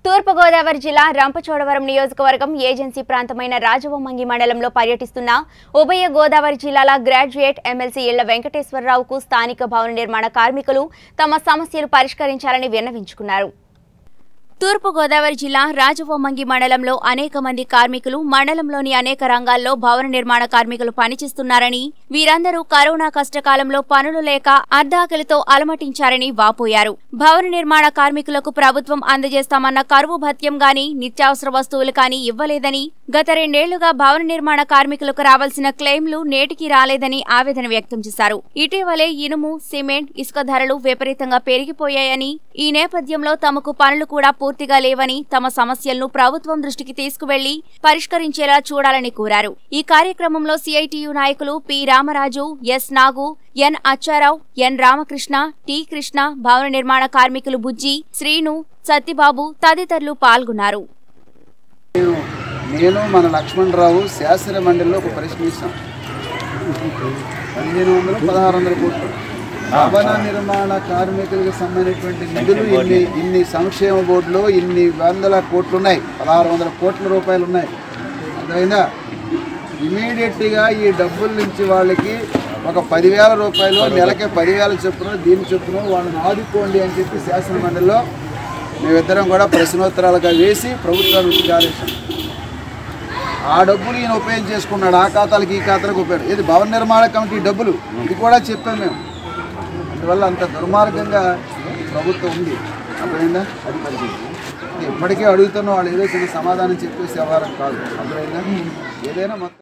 తూర్పుగోదావరి జిల్లా రంపచోడవరం నియోజకవర్గం ఏజెన్సీ ప్రాంతమైన రాజవొమ్మంగి మండలంలో పర్యటిస్తున్న ఉభయ గోదావరి జిల్లాల గ్రాడ్యుయేట్ ఎమ్మెల్సీ ఇళ్ల వెంకటేశ్వరరావుకు స్థానిక భవన నిర్మాణ కార్మికులు తమ సమస్యలు పరిష్కరించాలని విన్నవించుకున్నారు తూర్పుగోదావరి జిల్లా రాజవొమ్మంగి మండలంలో అనేక మంది కార్మికులు మండలంలోని అనేక రంగాల్లో భవన నిర్మాణ కార్మికులు పనిచేస్తున్నారని వీరందరూ కరోనా కష్టకాలంలో పనులు లేక అర్ధాకలితో అలమటించారని వాపోయారు భవన నిర్మాణ కార్మికులకు ప్రభుత్వం అందజేస్తామన్న కరువు భత్యం గాని నిత్యావసర వస్తువులు కానీ ఇవ్వలేదని గత రెండేళ్లుగా భవన నిర్మాణ కార్మికులకు రావాల్సిన క్లెయిమ్లు నేటికి రాలేదని ఆవేదన వ్యక్తం చేశారు ఇటీవలే ఇనుము సిమెంట్ ఇసుక ధరలు విపరీతంగా పెరిగిపోయాయని ఈ నేపథ్యంలో తమకు పనులు కూడా పూర్తిగా లేవని తమ సమస్యలను ప్రభుత్వం దృష్టికి తీసుకువెళ్లి పరిష్కరించేలా చూడాలని కోరారు ఈ కార్యక్రమంలో సిఐటియు నాయకులు P Ramaraju S Nagu N Accharao N Ramakrishna T Krishna భవన నిర్మాణ కార్మికులు బుజ్జి శ్రీను సత్యబాబు తదితరులు పాల్గొన్నారు నేను నేను మన లక్ష్మణరావు శాసన మండలిలో ఒక ప్రశ్న ఇస్తాం పదిహేను వందలు పదహారు వందల కోట్లు భవన నిర్మాణ కార్మికులకు సంబంధించినటువంటి నిధులు ఇన్ని ఇన్ని సంక్షేమ బోర్డులో ఇన్ని వందల కోట్లు ఉన్నాయి పదహారు వందల కోట్ల రూపాయలు ఉన్నాయి అర్థమైందా ఇమీడియట్గా ఈ డబ్బుల నుంచి వాళ్ళకి ఒక పదివేల రూపాయలు నెలకే పదివేల చొప్పున దీని చొప్పున వాళ్ళని ఆదుకోండి అని చెప్పి శాసన మండలిలో మేమిద్దరం కూడా ప్రశ్నోత్తరాలుగా వేసి ప్రభుత్వాన్ని ఉచిత ఆదేశం ఆ డబ్బులు ఈయన ఉపయోగం చేసుకున్నాడు ఆ ఖాతాలకు ఈ ఖాతాలకు ఉపయోగం ఇది భవన నిర్మాణ కమిటీ డబ్బులు ఇది కూడా చెప్పాం మేము అందువల్ల అంత దుర్మార్గంగా ఈ ప్రభుత్వం ఉంది అర్థమైందా అది పరిస్థితి ఇప్పటికే అడుగుతున్న వాళ్ళు ఏదో చిన్న సమాధానం చెప్పేసి వ్యవహారం కాదు అర్థమైందా ఏదైనా మొత్తం